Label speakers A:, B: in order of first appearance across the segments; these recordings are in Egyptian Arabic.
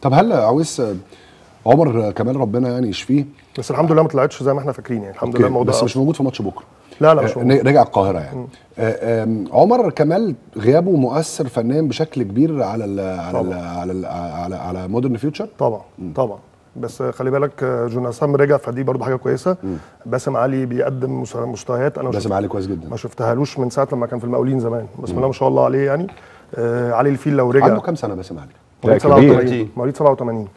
A: طب هل عويس آه، عمر كمال ربنا يعني يشفيه
B: بس الحمد لله ما طلعتش زي ما احنا فاكرين يعني الحمد
A: أوكي،
B: لله الموضوع
A: بس مش موجود في ماتش بكره
B: لا لا مش
A: آه،
B: موجود.
A: رجع القاهره يعني آه، آم، عمر كمال غيابه مؤثر فنيا بشكل كبير على ال على ال
B: طبعا.
A: على ال على, على مودرن فيوتشر
B: طبعا طبعا بس خلي بالك آه، جون عصام رجع فدي برضو حاجه كويسه باسم علي بيقدم مس- مستويات انا ما
A: باسم
B: شفت-
A: علي كويس جدا
B: ما شفتهالوش من ساعه لما كان في المقاولين زمان بسم الله ما شاء الله عليه يعني آه علي الفيل لو رجع
A: عنده كام سنه باسم علي؟
B: مواليد
C: لا، كبير.
B: 87 مواليد 87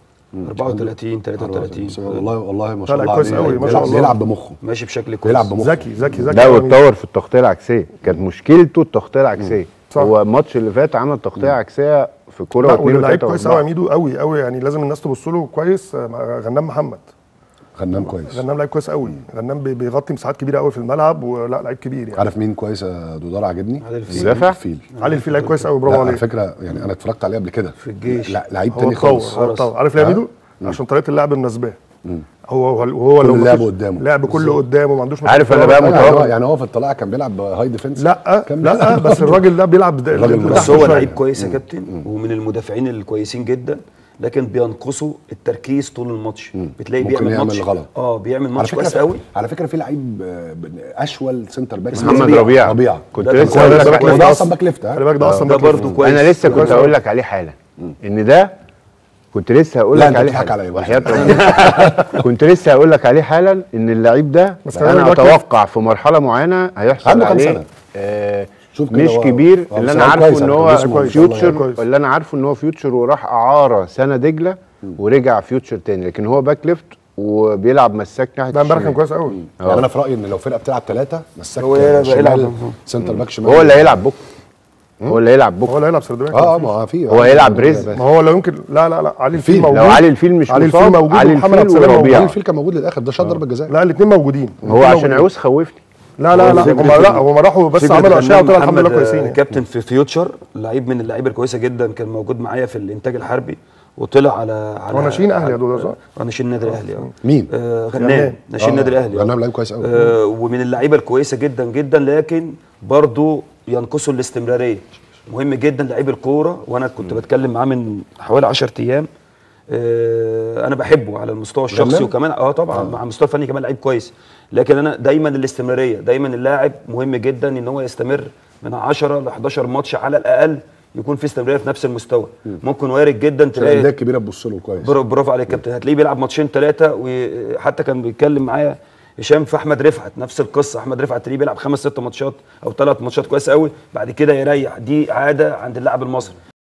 D: 34 33
A: والله والله ما شاء
B: لا،
A: الله
B: كويس
A: عليه.
B: قوي، ما شاء
A: بيلعب-
B: الله.
A: بيلعب بمخه
D: ماشي بشكل كويس
A: بيلعب بمخه
B: ذكي ذكي ذكي
C: لا
B: أوي.
C: واتطور في التغطيه العكسيه كانت مشكلته التغطيه العكسيه
B: صح.
C: هو الماتش اللي فات عمل تغطيه عكسيه في كوره
B: لا
C: واثنين
B: ولعيب
C: وثلاثه
B: كويس قوي يا
C: واربعه
B: ميدو قوي قوي يعني لازم الناس تبص له كويس آه، مع غنام محمد
A: غنام كويس
B: غنام لعيب كويس قوي غنام بي- بيغطي مساحات كبيره قوي في الملعب ولا لعيب كبير يعني
A: عارف مين كويس يا دودار عجبني؟
D: عادل الفيل.
C: مدافع؟
A: الفيل
B: علي الفيل لعيب كويس قوي
A: لا
B: برافو
A: على
B: عليه
A: فكره يعني انا اتفرجت عليه قبل كده
D: في الجيش.
A: لا لعيب
B: هو
A: تاني
B: اتطور
A: خالص
B: هو اتطور عارف ليه يا
A: ها؟
B: ميدو عشان طريقه اللعب مناسباه هو هو هو
A: كل
B: لو ما
A: اللعب
B: فيش-
A: قدامه.
B: لعب كله قدامه ما عندوش
C: عارف
B: مشكلة.
C: أنا بقى
A: يعني هو-
C: متوقع.
A: يعني هو في الطلاع كان بيلعب هاي ديفنس
B: لا
A: كان
B: لا
A: بيلعب-
B: بس الراجل ده بيلعب د-
A: الراجل
B: تحت
D: بس
B: شوية.
D: هو لعيب كويس يا كابتن ومن المدافعين الكويسين جدا لكن بينقصوا التركيز طول الماتش بتلاقيه
A: ممكن
D: بيعمل
A: يعمل
D: ماتش
A: غلط.
D: اه بيعمل
A: على
D: ماتش
A: فكره
D: كويس
A: في-
D: قوي
A: على فكره في لعيب آه، ب- اشول سنتر باك
D: اسمه
C: محمد
D: ربيع.
C: ربيع
A: ربيع.
C: كنت
D: ده
C: لسه
D: كان
C: اقول
D: كويس
C: لك
D: باك
A: هو
C: عليه.
A: ده
B: ده
A: اصلا باك ليفت
B: خلي
A: ها
B: بالك ده اصلا
D: ده
B: باك
D: برضه
B: ليفت.
D: كويس
C: انا لسه كنت
B: كويس
C: هقول
B: أوي.
C: لك عليه حالا ان ده كنت لسه هقول
A: لا،
C: لك
A: أنت
C: عليه
A: بتضحك
C: حالا
A: عليا.
C: وحياة ربنا. كنت لسه هقول لك عليه حالا ان اللعيب ده
B: بس خلي
C: انا
B: بالك باك
C: اتوقع في مرحله معينه هيحصل
A: عنده كام
C: عليه
A: سنة؟
C: آه
A: شوف كده
C: مش
A: هو-
C: كبير
A: هو
C: اللي
A: بس
C: انا
A: هو
C: عارفه
A: كويس
C: ان
A: على
C: هو
A: فكرة، جسمه
B: كويس، والله
C: فيوتشر
B: كويس.
C: اللي انا عارفه ان هو فيوتشر وراح اعاره سنه دجله ورجع فيوتشر تاني لكن هو باك ليفت وبيلعب مساك ناحيه
B: ده امبارح كان
C: الشمال.
B: كويس قوي
A: يعني انا في رايي ان لو فرقه بتلعب ثلاثه مساك
D: هو يلعب-
A: شمال
D: يلعب.
A: سنتر باك شمال
C: هو اللي هيلعب بكره هو اللي هيلعب بكره
B: هو اللي هيلعب سردباك
A: اه اه ما هو في
C: هو هيلعب رزق.
B: ما هو لو يمكن لا لا لا علي الفيل
A: الفيل.
B: موجود
C: لو علي الفيل مش
B: علي الفيل
C: مصاب
B: موجود
C: علي
B: ومحمد
C: الفيل
B: عبد السلام
C: وربيع
A: علي الفيل كان موجود للاخر ده شاط ضربه جزاء
B: لا الاثنين موجودين
C: هو
B: الاتنين
C: عشان
B: موجودين.
C: عاوز خوفني
B: لا لا لا
D: فكرة
B: هم لا
D: إن-
B: هم راحوا بس
D: فكرة
B: عملوا
D: إن
B: اشياء وطلعوا الحمد لله
D: محمد،
B: كويسين
D: آه،
B: يعني.
D: كابتن في فيوتشر لعيب من اللعيبه الكويسه جدا كان موجود معايا في الانتاج الحربي وطلع على على
B: هو ناشئين أهلي يا دودة، صح؟
D: اه ناشئين النادي الاهلي اه
A: مين؟
D: آه
B: غنام.
D: غنام ناشئين النادي الاهلي آه.
A: غنام لعيب كويس قوي
D: آه ومن اللعيبه الكويسه جدا جدا لكن برضو ينقصوا الاستمراريه مهم جدا لعيب الكوره وانا كنت بتكلم معاه من حوالي 10 ايام آه انا بحبه على المستوى الشخصي
A: غنام؟
D: وكمان اه طبعا آه. مع المستوى الفني كمان لعيب كويس لكن انا دايما الاستمراريه دايما اللاعب مهم جدا ان هو يستمر من 10 ل 11 ماتش على الاقل يكون في استمراريه في نفس المستوى ممكن وارد جدا
A: عشان الانديه
D: تلاقي
A: الكبيره تبص له كويس
D: برا- برافو عليك يا كابتن هتلاقيه بيلعب ماتشين ثلاثه وحتى كان بيتكلم معايا هشام في احمد رفعت نفس القصه احمد رفعت تلاقيه بيلعب خمس ست ماتشات او ثلاث ماتشات كويس قوي بعد كده يريح دي عاده عند اللاعب المصري